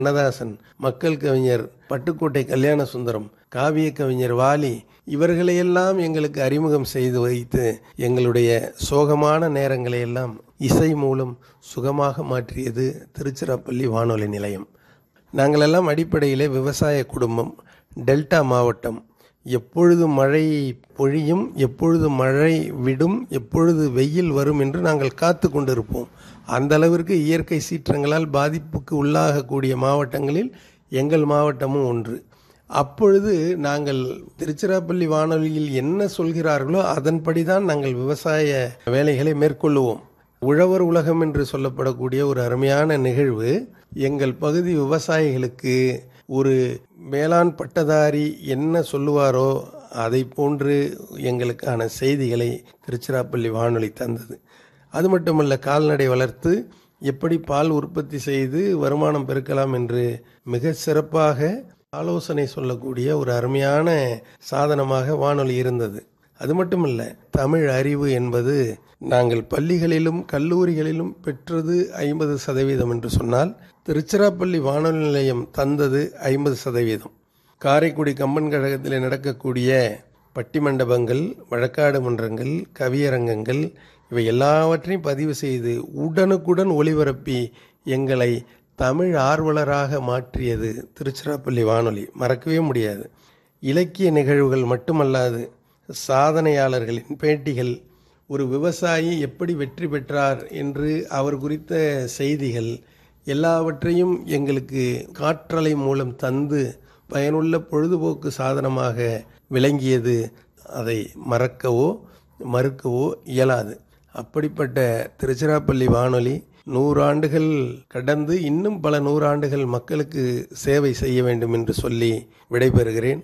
கண்ணதாசன் மக்கள் கவிஞர் பட்டுக்கோட்டை கல்யாண சுந்தரம் காவிய கவிஞர் வாலி இவர்களையெல்லாம் எங்களுக்கு அறிமுகம் செய்து வைத்து எங்களுடைய சோகமான நேரங்களை எல்லாம் இசை மூலம் சுகமாக மாற்றியது திருச்சிராப்பள்ளி வானொலி நிலையம் நாங்கள் எல்லாம் அடிப்படையிலே விவசாய குடும்பம் டெல்டா மாவட்டம் எப்பொழுது மழை பொழியும் எப்பொழுது மழை விடும் எப்பொழுது வெயில் வரும் என்று நாங்கள் காத்து கொண்டிருப்போம் அந்த அளவிற்கு இயற்கை சீற்றங்களால் பாதிப்புக்கு உள்ளாகக்கூடிய மாவட்டங்களில் எங்கள் மாவட்டமும் ஒன்று அப்பொழுது நாங்கள் திருச்சிராப்பள்ளி வானொலியில் என்ன சொல்கிறார்களோ அதன்படி தான் நாங்கள் விவசாய வேலைகளை மேற்கொள்ளுவோம் உழவர் உலகம் என்று சொல்லப்படக்கூடிய ஒரு அருமையான நிகழ்வு எங்கள் பகுதி விவசாயிகளுக்கு ஒரு மேலாண் பட்டதாரி என்ன சொல்லுவாரோ அதை போன்று எங்களுக்கான செய்திகளை திருச்சிராப்பள்ளி வானொலி தந்தது அது மட்டுமல்ல கால்நடை வளர்த்து எப்படி பால் உற்பத்தி செய்து வருமானம் பெருக்கலாம் என்று மிக சிறப்பாக ஆலோசனை சொல்லக்கூடிய ஒரு அருமையான சாதனமாக வானொலி இருந்தது அது மட்டுமல்ல தமிழ் அறிவு என்பது நாங்கள் பள்ளிகளிலும் கல்லூரிகளிலும் பெற்றது ஐம்பது சதவீதம் என்று சொன்னால் திருச்சிராப்பள்ளி வானொலி நிலையம் தந்தது ஐம்பது சதவீதம் காரைக்குடி கம்பன் கழகத்தில் நடக்கக்கூடிய பட்டிமண்டபங்கள் வழக்காடு மன்றங்கள் கவியரங்கங்கள் இவை எல்லாவற்றையும் பதிவு செய்து உடனுக்குடன் ஒளிபரப்பி எங்களை தமிழ் ஆர்வலராக மாற்றியது திருச்சிராப்பள்ளி வானொலி மறக்கவே முடியாது இலக்கிய நிகழ்வுகள் மட்டுமல்லாது சாதனையாளர்களின் பேட்டிகள் ஒரு விவசாயி எப்படி வெற்றி பெற்றார் என்று அவர் குறித்த செய்திகள் எல்லாவற்றையும் எங்களுக்கு காற்றலை மூலம் தந்து பயனுள்ள பொழுதுபோக்கு சாதனமாக விளங்கியது அதை மறக்கவோ மறுக்கவோ இயலாது அப்படிப்பட்ட திருச்சிராப்பள்ளி வானொலி நூறாண்டுகள் கடந்து இன்னும் பல நூறாண்டுகள் மக்களுக்கு சேவை செய்ய வேண்டும் என்று சொல்லி விடைபெறுகிறேன்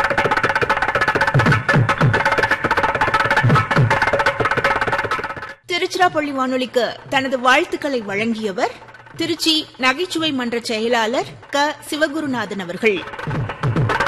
திருச்சிராப்பள்ளி வானொலிக்கு தனது வாழ்த்துக்களை வழங்கியவர் திருச்சி நகைச்சுவை மன்ற செயலாளர் க சிவகுருநாதன் அவர்கள்